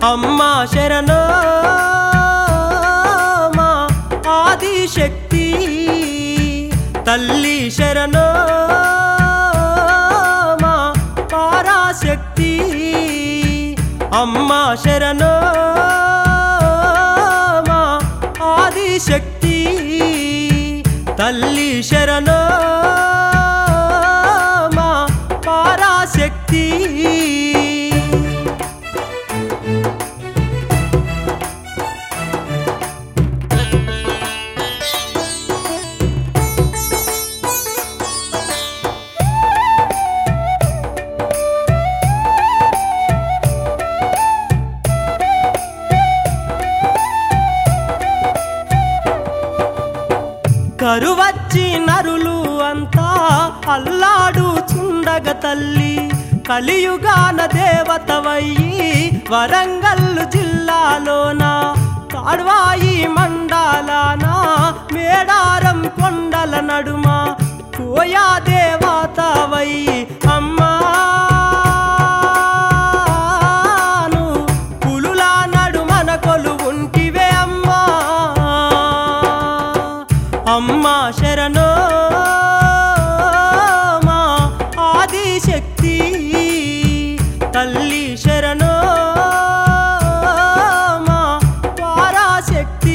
అమ్మా శరణో మా ఆదిశక్తి తల్లి శరణో మా పరాశక్తి అమ్మా శరణో మా ఆదిశక్తి తల్లి శరణో మా పరాశక్తి కరువచ్చి నరులు అంతా అల్లాడు చుండగ తల్లి కలియుగాన దేవతవయ్యి వరంగల్లు జిల్లాలోన కాడ్వాయి మండలాన మేడారం కొండల నడుమ కోయా దేవతవయ్యి అమ్మా పులుల నడుమన కొలువుంటివే అమ్మా అమ్మా శరణో మా ఆదిశక్తి తల్లి శరణో మా పరాశక్తి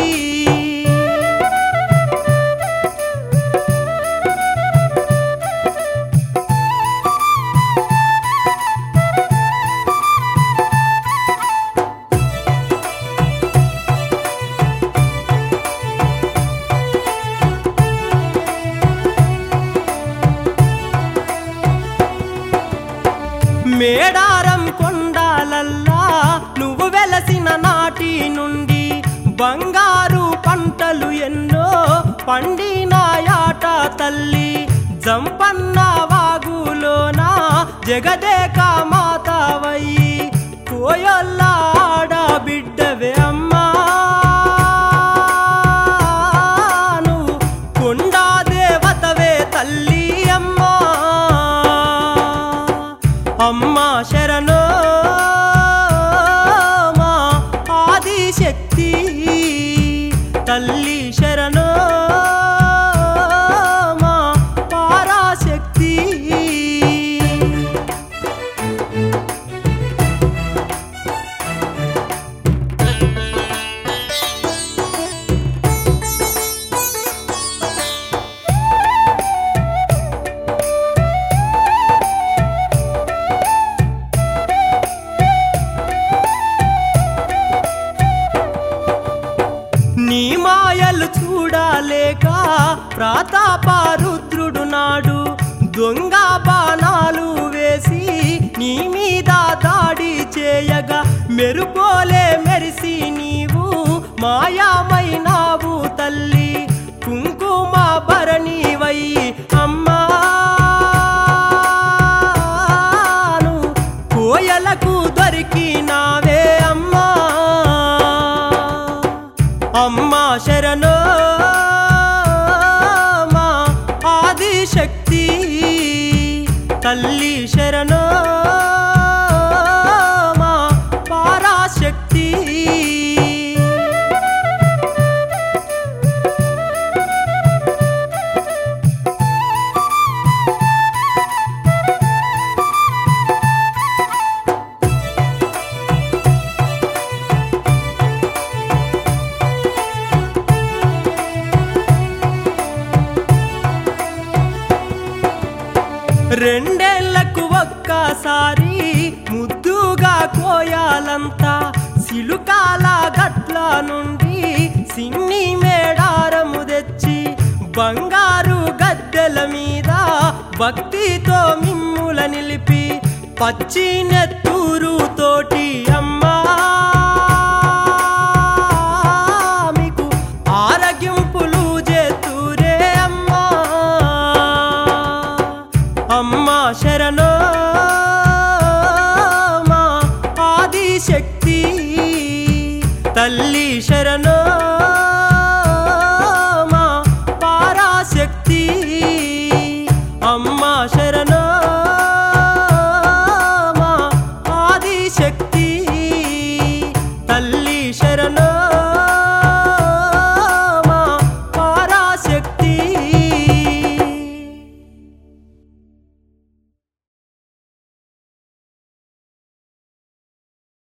మేడారం కొండాలల్లా నువ్వు వెలసిన నాటి నుండి బంగారు పంటలు ఎన్నో పండినాయాట తల్లి జంపన్న వాగులోన జగదేక మాతవయ్యి కోయొల్లాడ బిడ్డవే అమ్మా నువ్వు కొండా దేవతవే తల్లి అమ్మా అమ్మా శరణో మా ఆదిశక్తి తల్లి శరణో మా పరాశక్తి నీ మాయలు చూడలేక ప్రతాపరుద్రుడు నాడు దొంగ బాణాలు వేసి నీ మీద దాడి చేయగా మెరుపోలే మెరిసి నీవు మాయామైనావు తల్లి కుంకుమ భరణివై అమ్మా నువ్వు కోయలకు దొరికినావే అమ్మా అమ్మా శరణో మా ఆదిశక్తి తల్లి శరణో మా పరాశక్తి రెండేళ్లకు ఒక్కసారి ముద్దుగా కోయాలంతా సిలుకాల గట్ల నుండి సిన్ని మేడారము తెచ్చి బంగారు గద్దెల మీద భక్తితో మిమ్ముల నిలిపి పచ్చి నెత్తూరు తోటి అమ్మా మీకు ఆరగింపులు చేతూరే అమ్మా అమ్మా శరణో మా ఆదిశక్తి తల్లి శరణో